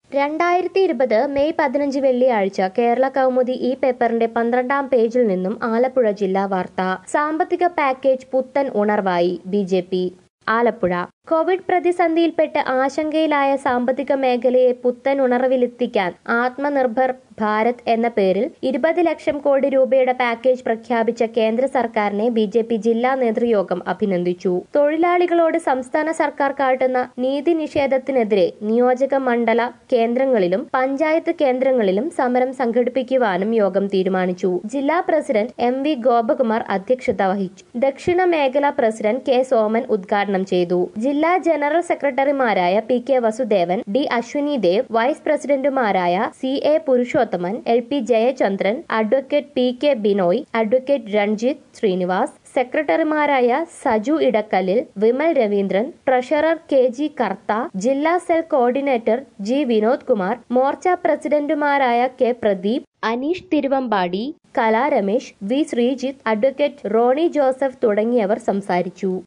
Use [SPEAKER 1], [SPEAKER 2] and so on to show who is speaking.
[SPEAKER 1] രണ്ടായിരത്തി ഇരുപത് മെയ് പതിനഞ്ച് വെള്ളിയാഴ്ച കേരള കൗമുദി ഈ പേപ്പറിന്റെ പന്ത്രണ്ടാം പേജിൽ നിന്നും ആലപ്പുഴ ജില്ലാ വാർത്ത സാമ്പത്തിക പാക്കേജ് പുത്തൻ ഉണർവായി B J P Alappuzha Covid പ്രതിസന്ധിയിൽപ്പെട്ട് ആശങ്കയിലായ സാമ്പത്തിക മേഖലയെ പുത്തൻ ഉണർവിലെത്തിക്കാൻ ആത്മനിർഭർ ഭാരത് എന്ന പേരിൽ ഇരുപത് ലക്ഷം കോടി രൂപയുടെ പാക്കേജ് പ്രഖ്യാപിച്ച കേന്ദ്ര സർക്കാരിനെ ബി ജെ പി ജില്ലാ നേതൃയോഗം അഭിനന്ദിച്ചു തൊഴിലാളികളോട് സംസ്ഥാന സർക്കാർ കാട്ടുന്ന നീതി നിഷേധത്തിനെതിരെ നിയോജക മണ്ഡല കേന്ദ്രങ്ങളിലും പഞ്ചായത്ത് കേന്ദ്രങ്ങളിലും സമരം സംഘടിപ്പിക്കുവാനും യോഗം തീരുമാനിച്ചു ജില്ലാ പ്രസിഡന്റ് എം വി ഗോപകുമാർ അധ്യക്ഷത വഹിച്ചു ദക്ഷിണ മേഖല പ്രസിഡന്റ് കെ സോമൻ ഉദ്ഘാടനം ചെയ്തു ജില്ലാ ജനറൽ സെക്രട്ടറിമാരായ P K Vasudevan D Ashwini Dev vice പ്രസിഡന്റുമാരായ C A Purushothaman L P Jayachandran advocate P K Binoy advocate Ranjith Srinivas സെക്രട്ടറിമാരായ സജു ഇടക്കലിൽ Vimal Raveendran treasurer K G Kartha ജില്ലാ cell coordinator G Vinod Kumar Morcha പ്രസിഡന്റുമാരായ K Pradeep Aneesh Thiruvambady Kala Ramesh V Sreejith advocate Ronnie Joseph തുടങ്ങിയവർ സംസാരിച്ചു